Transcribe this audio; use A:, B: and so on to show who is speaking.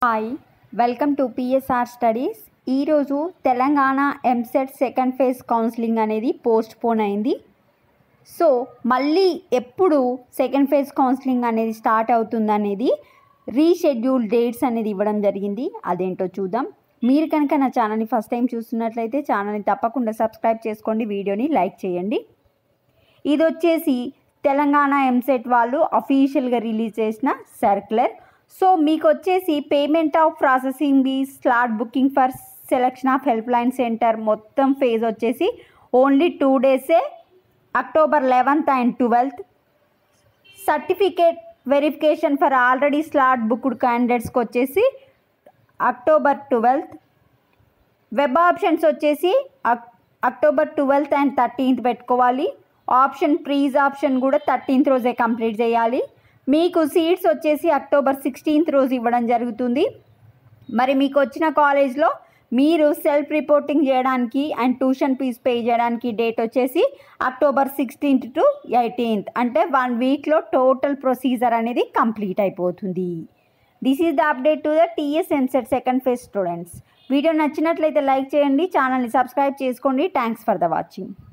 A: hi welcome to PSR studies ఈరోజు Telangana EAMCET second phase counselling అనేది postpone అయింది so మళ్ళీ ఎప్పుడు సెకండ్ ఫేజ్ కౌన్సిలింగ్ అనేది స్టార్ట్ అవుతుంది అనేది రీషెడ్యూల్ డేట్స్ అనేది ఇవ్వడం జరిగింది అదేంటో చూద్దాం మీరు కనుక నా ఛానల్ని ఫస్ట్ టైం చూస్తున్నట్లయితే ఛానల్ని తప్పకుండా సబ్స్క్రైబ్ చేసుకోండి వీడియోని లైక్ చేయండి ఇది వచ్చేసి తెలంగాణ ఎంసెట్ వాళ్ళు అఫీషియల్గా రిలీజ్ చేసిన సర్క్యులర్ సో మీకు వచ్చేసి payment of processing be slot booking for selection of help line centre మొత్తం ఫేజ్ వచ్చేసి ఓన్లీ టూ డేసే October eleventh and twelfth certificate verification for already slot booked క్యాండిడేట్స్కి వచ్చేసి అక్టోబర్ ట్వెల్త్ వెబ్ ఆప్షన్స్ వచ్చేసి అక్- October twelfth and thirteenth పెట్టుకోవాలి option freeze option కూడా thirteenth రోజే కంప్లీట్ చేయాలి మీకు సీట్స్ వచ్చేసి అక్టోబర్ సిక్స్టీన్త్ రోజు ఇవ్వడం జరుగుతుంది మరి మీకు వచ్చిన కాలేజ్లో మీరు సెల్ఫ్ రిపోర్టింగ్ చేయడానికి అండ్ ట్యూషన్ ఫీజ్ పే చేయడానికి డేట్ వచ్చేసి అక్టోబర్ సిక్స్టీన్త్ టు ఎయిటీన్త్ అంటే వన్ వీక్లో టోటల్ ప్రొసీజర్ అనేది కంప్లీట్ అయిపోతుంది this is the update to the TS EAMCET second phase students video నచ్చినట్లయితే లైక్ చేయండి ఛానల్ని సబ్స్క్రైబ్ చేసుకోండి థ్యాంక్స్ ఫర్ ద వాచింగ్